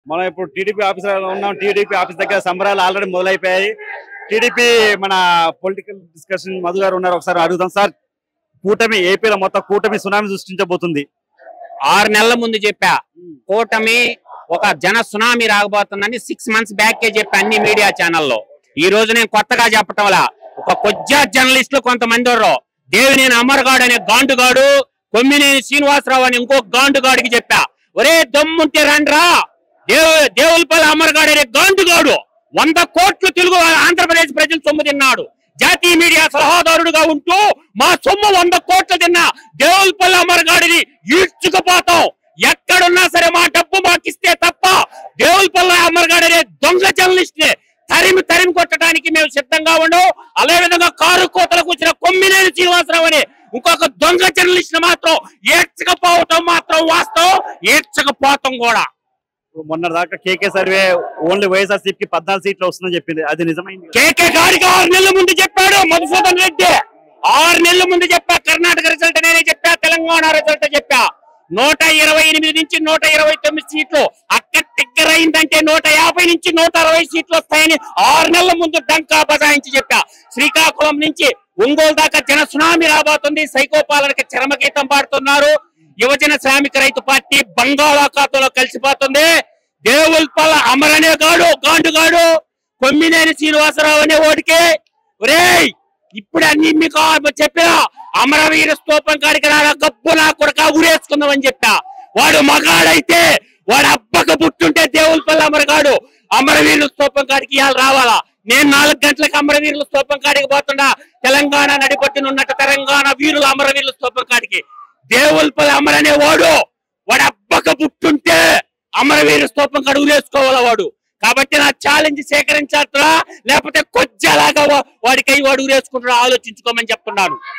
మనం ఇప్పుడు TDP office ఉన్నాం టీడీపీ ఆఫీస్ దగ్గర సంబరాలు ఆల్రెడీ మొదలైపోయాయి టీడీపీ మన పొలిటికల్ డిస్కషన్ మధు గారు ఉన్నారు ఒకసారి అడుగుదాం సార్ కూటమి ఏపీలో మొత్తం కూటమి సునామీ సృష్టించబోతుంది ఆరు నెలల ముందు చెప్పా కూటమి ఒక జన సునామీ రాకపోతుందని సిక్స్ మంత్స్ బ్యాక్ చెప్పా అన్ని మీడియా ఛానల్లో ఈ రోజు నేను కొత్తగా చెప్పటం వల్ల ఒక కొజ్జా జర్నలిస్టులు కొంతమంది ఉన్నారు దేవినేని అమర్గాడు అనే గాండుగాడు కొమ్మినేని శ్రీనివాసరావు అని ఇంకో గాండుగాడికి చెప్పా ఒరే దమ్ముంటే రండ్రా దేవు దేవులపల్లి అమర్గాడు అనే గాండుగాడు వంద కోట్లు తెలుగు ఆంధ్రప్రదేశ్ ప్రజలు సొమ్ము తిన్నాడు జాతీయ మీడియా సలహాదారుడుగా ఉంటూ మా సొమ్ము వంద కోట్లు తిన్నా దేవులపల్లి అమర్గాడిని ఈడ్చుకుపోతాం ఎక్కడున్నా సరే మా డబ్బు మాకిస్తే తప్ప దేవులపల్లి అమర్గాడు అనే దొంగ జర్నలిస్ట్ తరిమి తరిమి కొట్టడానికి మేము సిద్ధంగా ఉండం అదే విధంగా కారు కోతలకు వచ్చిన కొమ్మినేని శ్రీనివాసరావు అని ఇంకొక దొంగ జర్నలిస్ట్ మాత్రం ఏడ్చకపోవటం మాత్రం వాస్తవం ఏడ్చకపోవటం కూడా మొన్న దాకా కేకే సర్వే ఓన్లీ వైఎస్ఆర్ కి పద్నాలుగు సీట్లు వస్తుందని చెప్పింది అది నిజమైంది కేకే గారికి ఆరు నెలల ముందు చెప్పాడు మధుసూదన్ రెడ్డి ఆరు నెలల ముందు చెప్పా కర్ణాటక రిజల్ట్ నేనే చెప్పా తెలంగాణ రిజల్ట్ చెప్పా నూట ఇరవై ఎనిమిది నుంచి నూట ఇరవై తొమ్మిది సీట్లు అక్కడ టిగ్గర్ అయిందంటే నూట యాభై నుంచి నూట అరవై సీట్లు వస్తాయని ఆరు నెలల ముందు డంకా బజాయించి చెప్పా శ్రీకాకుళం నుంచి ఒంగోలు దాకా జన సునామీ రాబోతుంది సైకోపాలనకి చరమగీతం పాడుతున్నారు యువజన శ్రామిక రైతు పార్టీ బంగాళాఖాతంలో కలిసిపోతుంది దేవుల్పల్ల అమరనే గాడు గాండుగాడు కొమ్మినేని శ్రీనివాసరావు అనే ఓడికి ఒరేయ్ ఇప్పుడు అన్ని మీకు ఆ- చెప్పినా అమరవీర స్తూపం కాడికి రాడా గప్పు నా కొడక ఊరేసుకుందామని చెప్పా వాడు మగాడైతే వాడు అబ్బక పుట్టుంటే దేవులపల్లి అమరగాడు అమరవీరుల స్తూపం కాడికి ఇవాళ రావాలా నేను నాలుగు గంటలకు అమరవీరుల స్తూపం కాడికి పోతుండా తెలంగాణ నడిపట్టిన ఉన్నట్టు తెలంగాణ వీరుల అమరవీరుల స్తూపం కాడికి దేవులపల్లి అమర్ అనే వాడు వాడు అబ్బక పుట్టుంటే అమరవీర స్తూపం కాడు ఊరేసుకోవాలా వాడు కాబట్టి నా ఛాలెంజ్ సేకరించారా లేకపోతే కొజ్జలాగా వా- వాడికై వాడు ఊరేసుకుంటారా ఆలోచించుకోమని చెప్తున్నాను